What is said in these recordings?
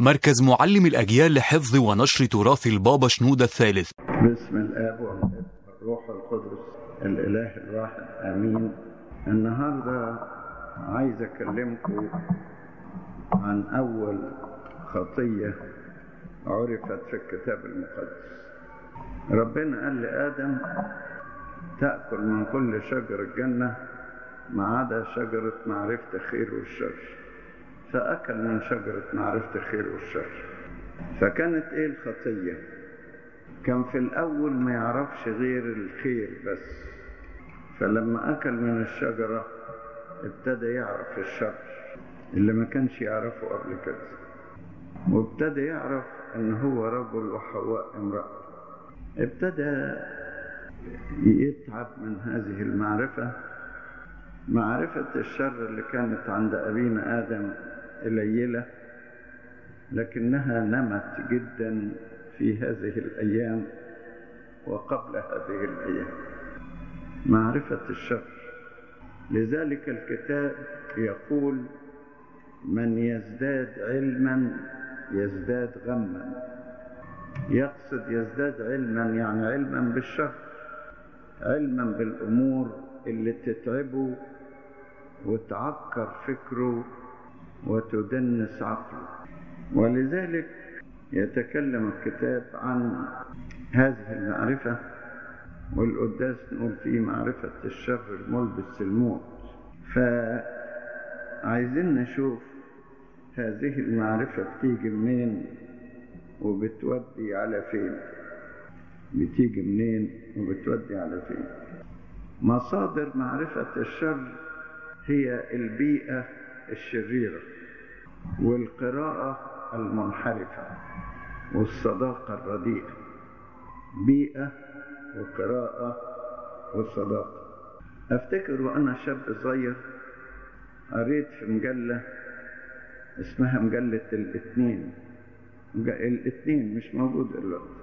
مركز معلم الأجيال لحفظ ونشر تراث البابا شنودة الثالث باسم الاب والابن والروح القدس الاله الواحد امين النهارده عايز اكلمكم عن اول خطيه عرفت في الكتاب المقدس ربنا قال لادم تاكل من كل شجر الجنه ما عدا شجره معرفه الخير والشر فاكل من شجره معرفه الخير والشر فكانت ايه الخطيه كان في الأول ما يعرفش غير الخير بس فلما أكل من الشجرة ابتدى يعرف الشر اللي ما كانش يعرفه قبل كده وابتدى يعرف ان هو رجل وحواء امرأة ابتدى يتعب من هذه المعرفة معرفة الشر اللي كانت عند أبينا آدم قليلة لكنها نمت جدا في هذه الأيام وقبل هذه الأيام معرفة الشر لذلك الكتاب يقول من يزداد علما يزداد غما يقصد يزداد علما يعني علما بالشر علما بالأمور اللي تتعبه وتعكر فكره وتدنس عقله ولذلك يتكلم الكتاب عن هذه المعرفة والقداس نقول فيه معرفة الشر الملبس الموت فعايزين نشوف هذه المعرفة بتيجي منين وبتودي على فين بتيجي منين وبتودي على فين مصادر معرفة الشر هي البيئة الشريرة والقراءة المنحرفة والصداقة الرديئة بيئة وقراءة وصداقة أفتكر وأنا شاب صغير قريت في مجلة اسمها مجلة الاثنين الاثنين مش موجود دلوقتي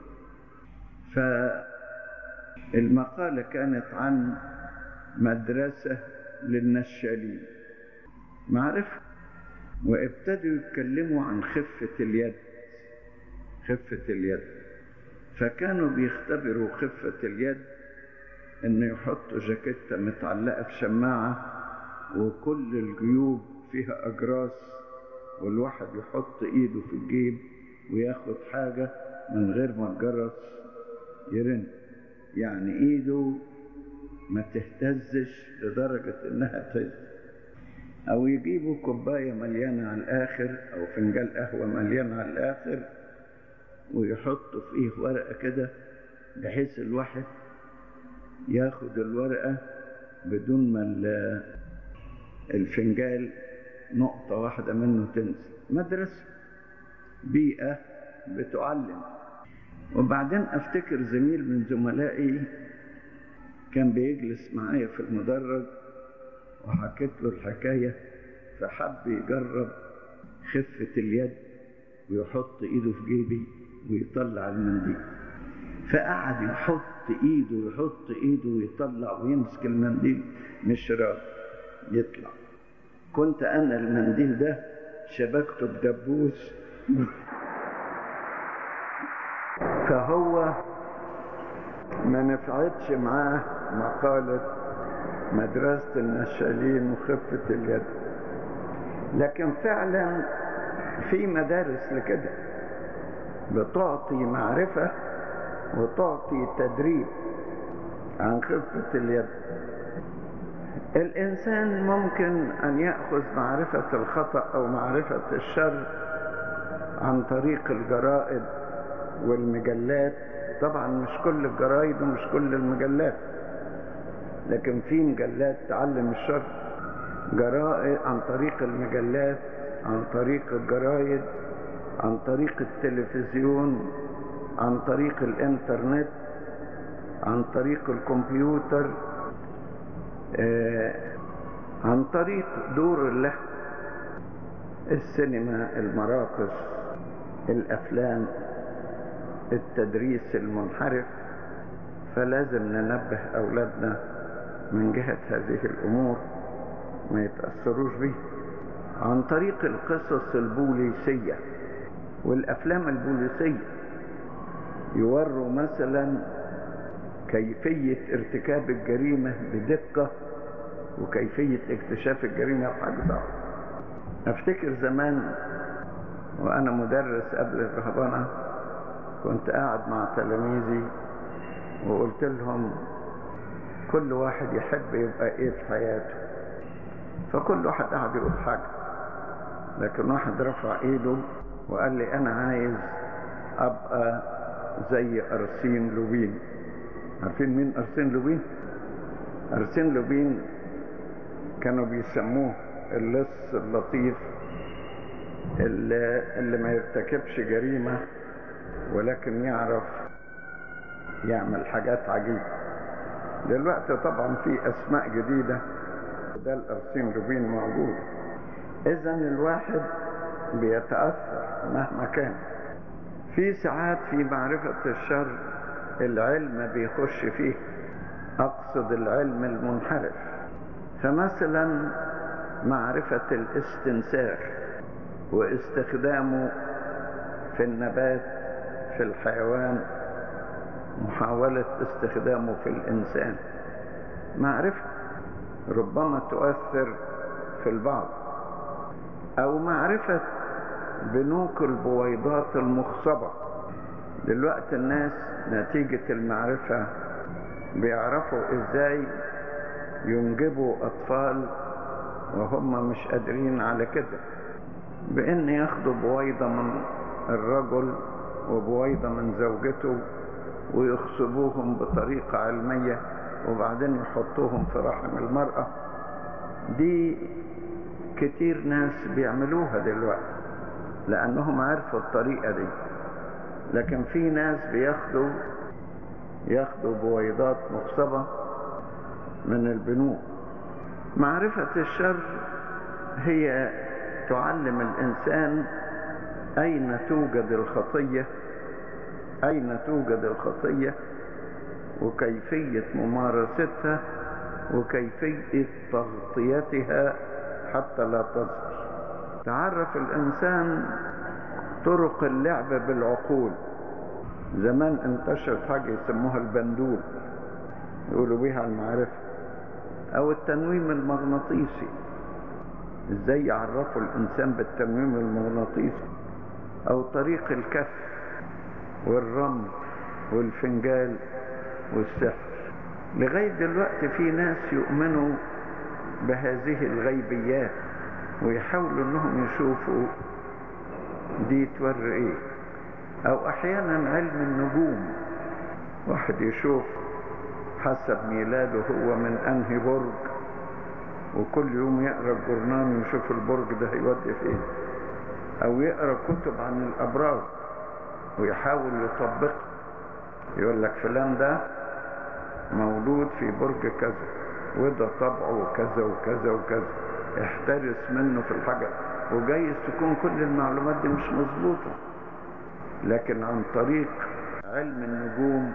فالمقالة كانت عن مدرسة للنشالين معرفة وابتدوا يتكلموا عن خفة اليد خفة اليد فكانوا بيختبروا خفة اليد ان يحطوا جاكيتة متعلقة في شماعة وكل الجيوب فيها اجراس والواحد يحط ايده في الجيب وياخد حاجة من غير ما الجرس يرن يعني ايده ما تهتزش لدرجة انها تهز او يجيبوا كوباية مليانة على الاخر او فنجان قهوة مليان على الاخر ويحطوا فيه ورقة كده بحيث الواحد ياخد الورقة بدون ما الفنجان نقطة واحدة منه تنزل مدرسة بيئة بتعلم وبعدين افتكر زميل من زملائي كان بيجلس معايا في المدرج وحكيت له الحكاية فحب يجرب خفة اليد ويحط ايده في جيبي ويطلع المنديل فقعد يحط ايده ويحط ايده ويطلع ويمسك المنديل مش راضي يطلع كنت انا المنديل ده شبكته بدبوس فهو ما نفعتش معاه مقالة مدرسة النشالين وخفة اليد لكن فعلا في مدارس لكده بتعطي معرفة وتعطي تدريب عن خفة اليد الإنسان ممكن أن يأخذ معرفة الخطأ أو معرفة الشر عن طريق الجرائد والمجلات طبعا مش كل الجرايد ومش كل المجلات لكن في مجلات تعلم الشر جرائد عن طريق المجلات عن طريق الجرايد عن طريق التلفزيون عن طريق الانترنت عن طريق الكمبيوتر آه عن طريق دور اللهو السينما المراقص الافلام التدريس المنحرف فلازم ننبه اولادنا من جهة هذه الامور ما يتأثروش به عن طريق القصص البوليسية والأفلام البوليسية يوروا مثلا كيفية ارتكاب الجريمة بدقة وكيفية اكتشاف الجريمة بحاجة صعبة افتكر زمان وانا مدرس قبل الرهبنة كنت قاعد مع تلاميذي وقلت لهم كل واحد يحب يبقى ايه في حياته فكل واحد قاعد يقول حاجة لكن واحد رفع ايده وقال لي انا عايز ابقى زي ارسين لوبين عارفين مين ارسين لوبين ارسين لوبين كانوا بيسموه اللص اللطيف اللي, اللي ما يرتكبش جريمة ولكن يعرف يعمل حاجات عجيبة دلوقتي طبعا في اسماء جديدة ده الارسين لوبين موجود اذا الواحد بيتأثر مهما كان في ساعات في معرفة الشر العلم بيخش فيه اقصد العلم المنحرف فمثلا معرفة الاستنساخ واستخدامه في النبات في الحيوان محاولة استخدامه في الإنسان معرفة ربما تؤثر في البعض أو معرفة بنوك البويضات المخصبة دلوقتي الناس نتيجة المعرفة بيعرفوا ازاي ينجبوا أطفال وهم مش قادرين على كده بأن ياخدوا بويضة من الرجل وبويضة من زوجته ويخصبوهم بطريقة علمية وبعدين يحطوهم في رحم المرأة دي كتير ناس بيعملوها دلوقتي لأنهم عرفوا الطريقة دي لكن في ناس بياخدوا ياخدوا بويضات مخصبة من البنوك معرفة الشر هي تعلم الإنسان أين توجد الخطية أين توجد الخطية وكيفية ممارستها وكيفية تغطيتها حتى لا تظهر تعرف الإنسان طرق اللعب بالعقول زمان انتشرت حاجة يسموها البندول يقولوا بيها المعرفة أو التنويم المغناطيسي ازاي يعرفوا الإنسان بالتنويم المغناطيسي أو طريق الكف والرمل والفنجال والسحر لغاية دلوقتي في ناس يؤمنوا بهذه الغيبيات ويحاولوا انهم يشوفوا دي توري ايه او احيانا علم النجوم واحد يشوف حسب ميلاده هو من انهي برج وكل يوم يقرا الجورنال ويشوف البرج ده هيودي فين او يقرا كتب عن الابراج ويحاول يطبقها يقول لك فلان ده مولود في برج كذا وده طبعه كذا وكذا وكذا احترس منه في الحاجة وجايز تكون كل المعلومات دي مش مظبوطة لكن عن طريق علم النجوم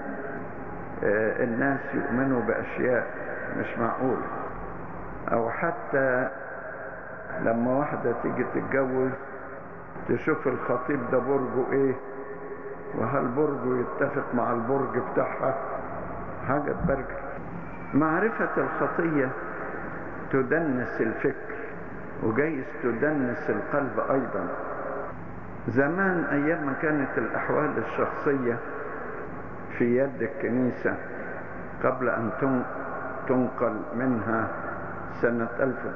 آه الناس يؤمنوا بأشياء مش معقولة أو حتى لما واحدة تيجي تتجوز تشوف الخطيب ده برجه ايه وهل برجه يتفق مع البرج بتاعها حاجة تبرجل معرفة الخطية تدنس الفكر وجايز تدنس القلب أيضا زمان أيام ما كانت الأحوال الشخصية في يد الكنيسة قبل أن تنقل منها سنة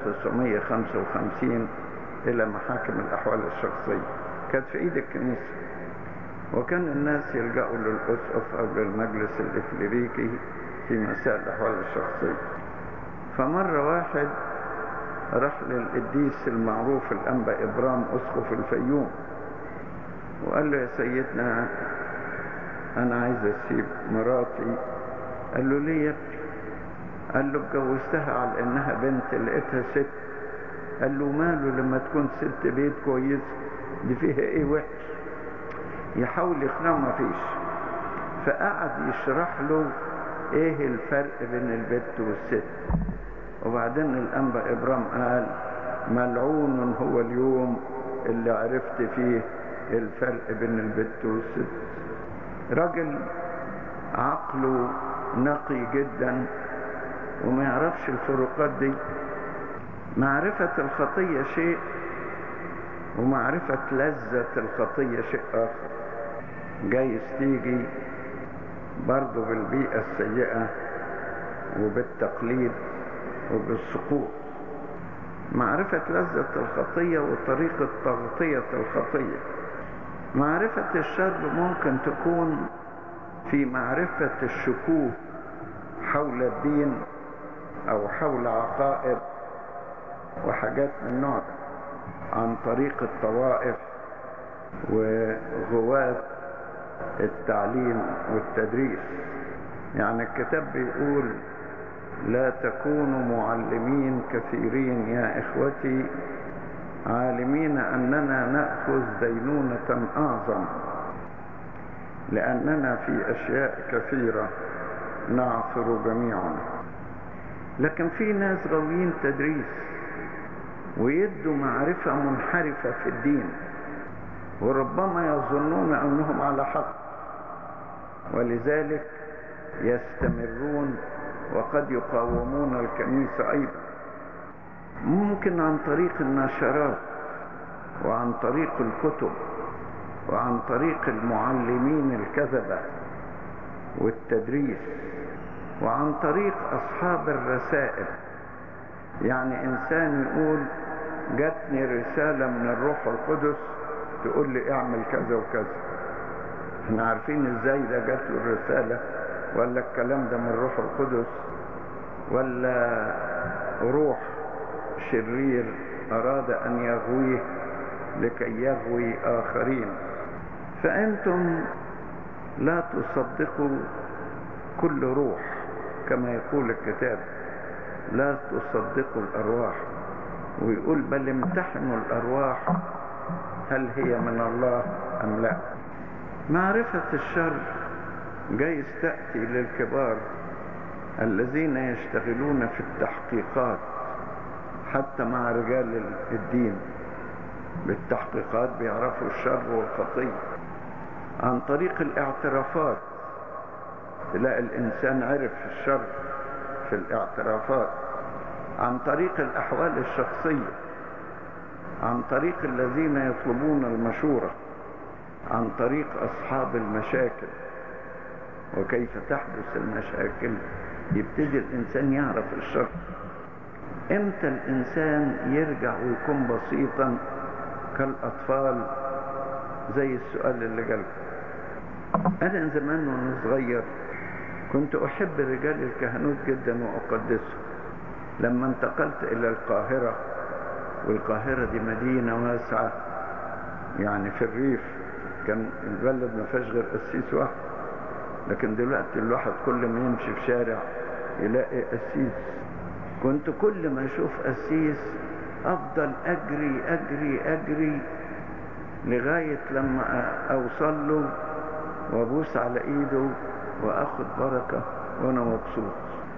1955 إلى محاكم الأحوال الشخصية كانت في إيد الكنيسة وكان الناس يلجأوا للأسقف أو للمجلس الإكليريكي في مسائل الأحوال الشخصية فمرة واحد راح للقديس المعروف الأنبا إبرام أسقف الفيوم وقال له يا سيدنا أنا عايز أسيب مراتي قال له ليه يا ابني قال له اتجوزتها على إنها بنت لقيتها ست قال له ماله لما تكون ست بيت كويس دي فيها إيه وحش يحاول يقنعه ما فيش فقعد يشرح له ايه الفرق بين البت والست وبعدين الانبا ابرام قال ملعون هو اليوم اللي عرفت فيه الفرق بين البت والست راجل عقله نقي جدا وما يعرفش الفروقات دي معرفة الخطية شيء ومعرفة لذة الخطية شيء آخر جايز تيجي برضه بالبيئة السيئة وبالتقليد وبالسقوط معرفة لذة الخطية وطريقة تغطية الخطية معرفة الشر ممكن تكون في معرفة الشكوك حول الدين أو حول عقائد وحاجات من النوع ده عن طريق الطوائف وغواة التعليم والتدريس يعني الكتاب بيقول لا تكونوا معلمين كثيرين يا إخوتي عالمين أننا نأخذ دينونة أعظم لأننا في أشياء كثيرة نعثر جميعا لكن في ناس غاويين تدريس ويدوا معرفة منحرفة في الدين وربما يظنون أنهم على حق ولذلك يستمرون وقد يقاومون الكنيسة أيضا ممكن عن طريق النشرات وعن طريق الكتب وعن طريق المعلمين الكذبة والتدريس وعن طريق أصحاب الرسائل يعني إنسان يقول جاتني رسالة من الروح القدس تقول لي اعمل كذا وكذا احنا عارفين ازاي ده جات له الرسالة ولا الكلام ده من الروح القدس ولا روح شرير أراد أن يغويه لكي يغوي آخرين فأنتم لا تصدقوا كل روح كما يقول الكتاب لا تصدقوا الأرواح ويقول بل امتحنوا الأرواح هل هي من الله أم لا معرفة الشر جايز تأتي للكبار الذين يشتغلون في التحقيقات حتى مع رجال الدين بالتحقيقات بيعرفوا الشر والخطية عن طريق الاعترافات تلاقي الإنسان عرف الشر في الاعترافات عن طريق الأحوال الشخصية عن طريق الذين يطلبون المشورة عن طريق أصحاب المشاكل وكيف تحدث المشاكل يبتدي الإنسان يعرف الشر امتى الإنسان يرجع ويكون بسيطا كالأطفال زي السؤال اللي جالكم أنا زمان وأنا صغير كنت أحب رجال الكهنوت جدا وأقدسهم لما انتقلت إلى القاهرة والقاهرة دي مدينة واسعة يعني في الريف كان البلد ما فيهاش غير قسيس واحد لكن دلوقتي الواحد كل ما يمشي في شارع يلاقي قسيس كنت كل ما اشوف قسيس افضل اجري اجري اجري لغاية لما اوصل له وابوس على ايده واخد بركة وانا مبسوط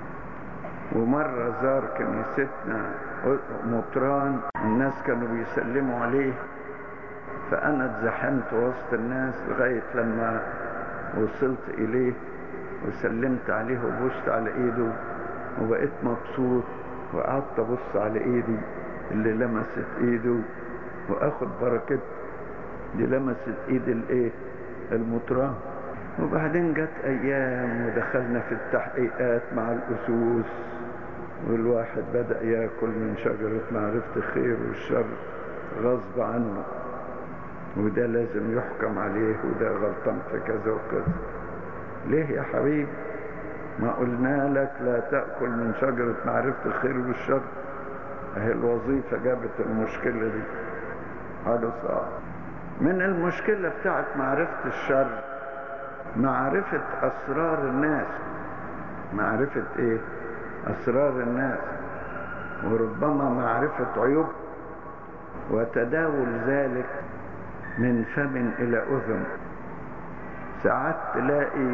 ومرة زار كنيستنا مطران الناس كانوا بيسلموا عليه فانا اتزحمت وسط الناس لغاية لما وصلت اليه وسلمت عليه وبوست على ايده وبقيت مبسوط وقعدت ابص على ايدي اللي لمست ايده واخد بركته دي لمست ايد الايه المطران وبعدين جت ايام ودخلنا في التحقيقات مع الاسوس والواحد بدأ ياكل من شجرة معرفة الخير والشر غصب عنه وده لازم يحكم عليه وده غلطان في كذا وكذا ليه يا حبيبي ما قلنا لك لا تأكل من شجرة معرفة الخير والشر اهي الوظيفة جابت المشكلة دي هذا صعب من المشكلة بتاعت معرفة الشر معرفة أسرار الناس معرفة إيه أسرار الناس وربما معرفة عيوب وتداول ذلك من فم إلى أذن ساعات تلاقي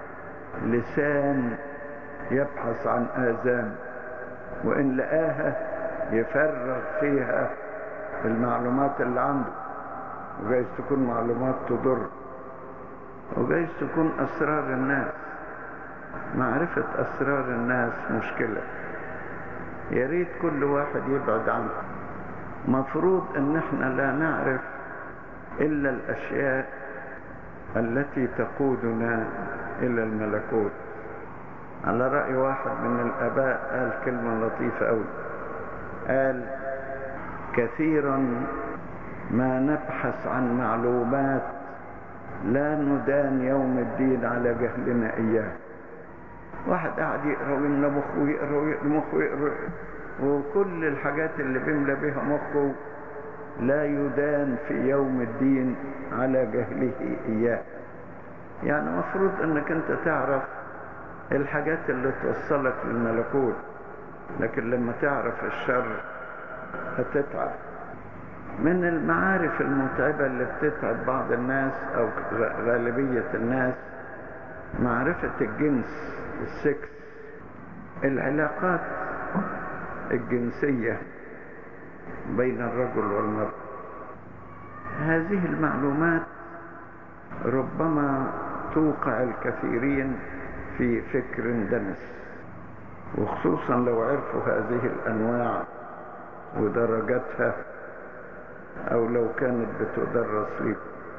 لسان يبحث عن آذان وإن لقاها يفرغ فيها المعلومات اللي عنده وجايز تكون معلومات تضر وجايز تكون أسرار الناس معرفة أسرار الناس مشكلة يا ريت كل واحد يبعد عنه مفروض ان احنا لا نعرف الا الاشياء التي تقودنا الى الملكوت على رأي واحد من الاباء قال كلمة لطيفة قوي قال كثيرا ما نبحث عن معلومات لا ندان يوم الدين على جهلنا اياه واحد قاعد يقرا ويملى مخه ويقرا ويقرا مخه ويقرا وكل الحاجات اللي بيملى بها مخه لا يدان في يوم الدين على جهله اياه يعني مفروض انك انت تعرف الحاجات اللي توصلك للملكوت لكن لما تعرف الشر هتتعب من المعارف المتعبة اللي بتتعب بعض الناس او غالبية الناس معرفة الجنس السكس العلاقات الجنسية بين الرجل والمرأة هذه المعلومات ربما توقع الكثيرين في فكر دنس وخصوصا لو عرفوا هذه الأنواع ودرجاتها أو لو كانت بتدرس لي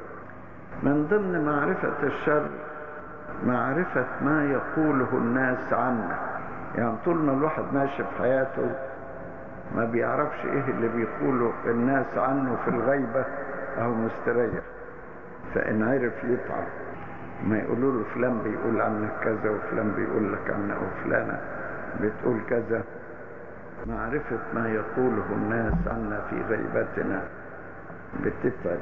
من ضمن معرفة الشر معرفة ما يقوله الناس عنه يعني طول ما الواحد ماشي في حياته ما بيعرفش ايه اللي بيقوله الناس عنه في الغيبة او مستريح فان عرف يتعب ما يقولوا له فلان بيقول عنك كذا وفلان بيقول لك عنك وفلانة بتقول كذا معرفة ما يقوله الناس عنا في غيبتنا بتتعب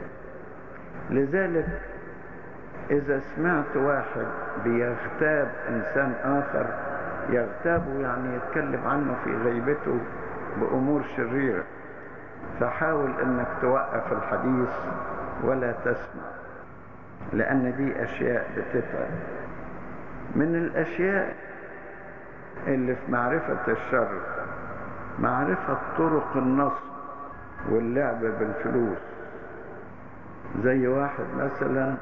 لذلك إذا سمعت واحد بيغتاب إنسان آخر يغتابه يعني يتكلم عنه في غيبته بأمور شريرة فحاول أنك توقف الحديث ولا تسمع لأن دي أشياء بتتعب من الأشياء اللي في معرفة الشر معرفة طرق النصب واللعب بالفلوس زي واحد مثلا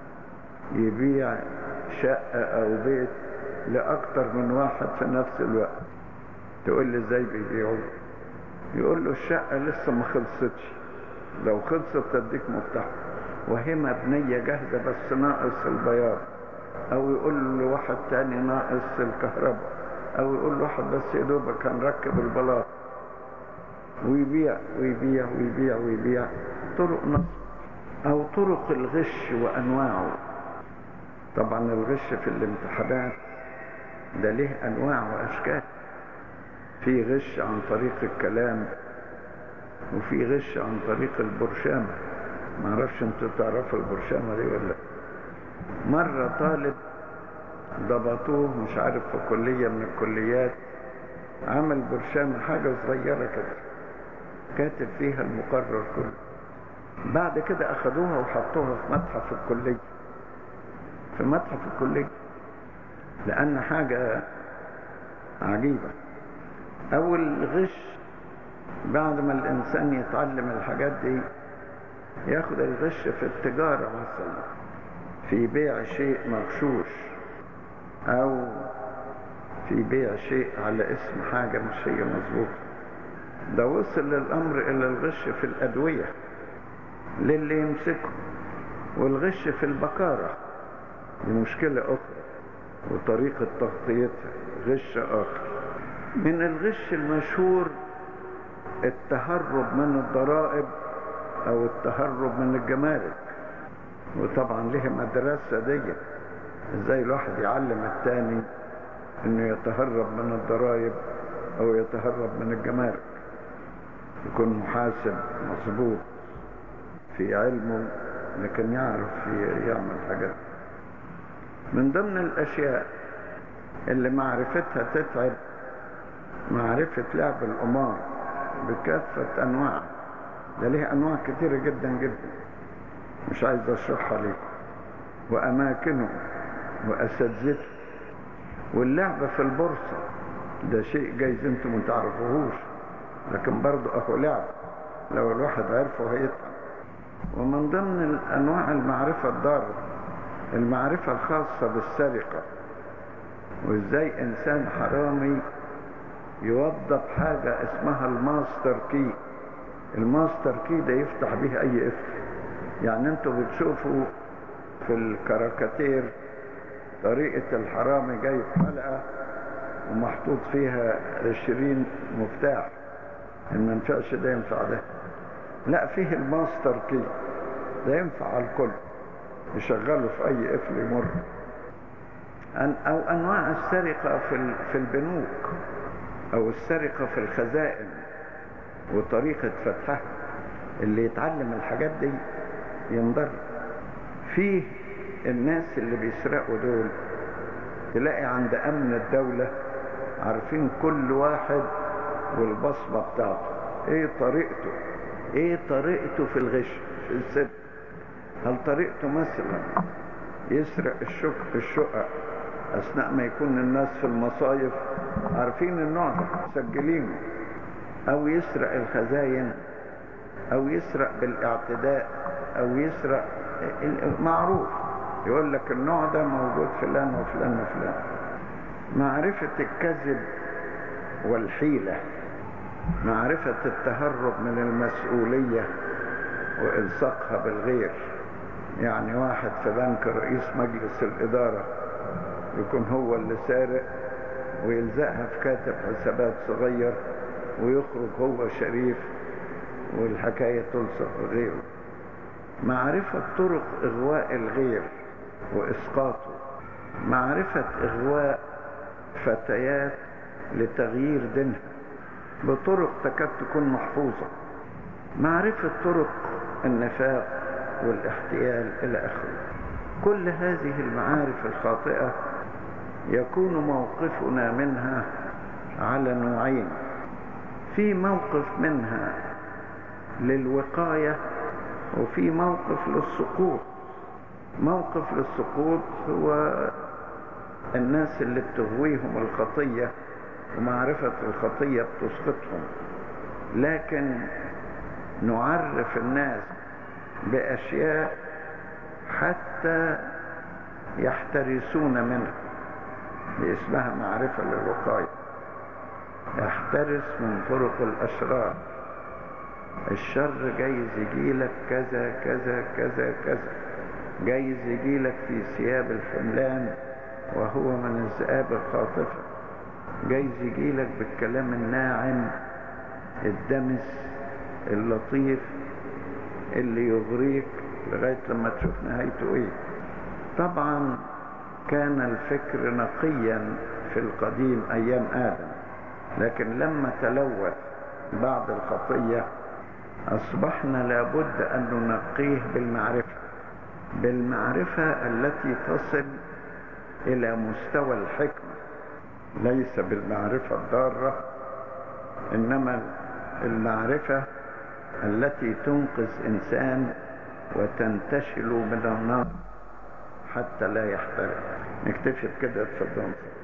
يبيع شقة أو بيت لأكتر من واحد في نفس الوقت تقول لي ازاي بيبيعوه يقول له الشقة لسه ما خلصتش لو خلصت تديك مفتاح وهي مبنية جاهزة بس ناقص البياض أو يقول له واحد تاني ناقص الكهرباء أو يقول له واحد بس يا دوبك هنركب البلاط ويبيع ويبيع ويبيع ويبيع طرق نصب أو طرق الغش وأنواعه طبعا الغش في الامتحانات ده ليه انواع واشكال في غش عن طريق الكلام وفي غش عن طريق البرشامة ما اعرفش انتوا تعرفوا البرشامة دي ولا مرة طالب ضبطوه مش عارف في كلية من الكليات عمل برشامة حاجة صغيرة كده كاتب فيها المقرر كله بعد كده اخدوها وحطوها في متحف الكليه في متحف الكلية لأن حاجة عجيبة أول غش بعد ما الإنسان يتعلم الحاجات دي ياخد الغش في التجارة مثلا في بيع شيء مغشوش أو في بيع شيء على اسم حاجة مش هي مظبوطة ده وصل الأمر إلى الغش في الأدوية للي يمسكه والغش في البكارة دي مشكلة أخرى وطريقة تغطيتها غش آخر من الغش المشهور التهرب من الضرائب أو التهرب من الجمارك وطبعا ليه مدرسة دي ازاي الواحد يعلم التاني انه يتهرب من الضرائب او يتهرب من الجمارك يكون محاسب مظبوط في علمه لكن يعرف يعمل حاجات من ضمن الاشياء اللي معرفتها تتعب معرفة لعب القمار بكافة انواع ده ليه انواع كتيرة جدا جدا مش عايز اشرحها لكم واماكنه واساتذته واللعب في البورصة ده شيء جايز انتم ما تعرفوهوش لكن برضه اهو لعب لو الواحد عرفه هيتعب ومن ضمن أنواع المعرفة الضارة المعرفة الخاصة بالسرقة وإزاي إنسان حرامي يوظف حاجة اسمها الماستر كي الماستر كي ده يفتح به أي قفل يعني انتوا بتشوفوا في الكاريكاتير طريقة الحرامي جايب حلقة ومحطوط فيها عشرين مفتاح ان ما ينفعش ده ينفع ده لا فيه الماستر كي ده ينفع على الكل يشغله في اي قفل يمر أن او انواع السرقة في في البنوك او السرقة في الخزائن وطريقة فتحها اللي يتعلم الحاجات دي ينضر فيه الناس اللي بيسرقوا دول تلاقي عند امن الدولة عارفين كل واحد والبصمة بتاعته ايه طريقته ايه طريقته في الغش في السرقة هل طريقته مثلا يسرق الشك الشقق اثناء ما يكون الناس في المصايف عارفين النوع ده مسجلينه او يسرق الخزاين او يسرق بالاعتداء او يسرق معروف يقول لك النوع ده موجود فلان وفلان وفلان معرفة الكذب والحيلة معرفة التهرب من المسؤولية وإلصاقها بالغير يعني واحد في بنك رئيس مجلس الإدارة يكون هو اللي سارق ويلزقها في كاتب حسابات صغير ويخرج هو شريف والحكاية تلصق بغيره معرفة طرق إغواء الغير وإسقاطه معرفة إغواء فتيات لتغيير دينها بطرق تكاد تكون محفوظة معرفة طرق النفاق والاحتيال إلى آخره كل هذه المعارف الخاطئة يكون موقفنا منها على نوعين في موقف منها للوقاية وفي موقف للسقوط موقف للسقوط هو الناس اللي بتغويهم الخطية ومعرفة الخطية بتسقطهم لكن نعرف الناس بأشياء حتى يحترسون منها دي اسمها معرفة للوقاية احترس من طرق الأشرار الشر جايز يجيلك كذا كذا كذا كذا جايز يجيلك في ثياب الحملان وهو من الذئاب الخاطفة جايز يجيلك بالكلام الناعم الدمس اللطيف اللي يغريك لغاية لما تشوف نهايته ايه طبعا كان الفكر نقيا في القديم ايام ادم لكن لما تلوث بعد الخطية اصبحنا لابد ان ننقيه بالمعرفة بالمعرفة التي تصل الى مستوى الحكمة ليس بالمعرفة الضارة انما المعرفة التي تنقذ انسان وتنتشل من النار حتى لا يحترق نكتفي بكده اتفضل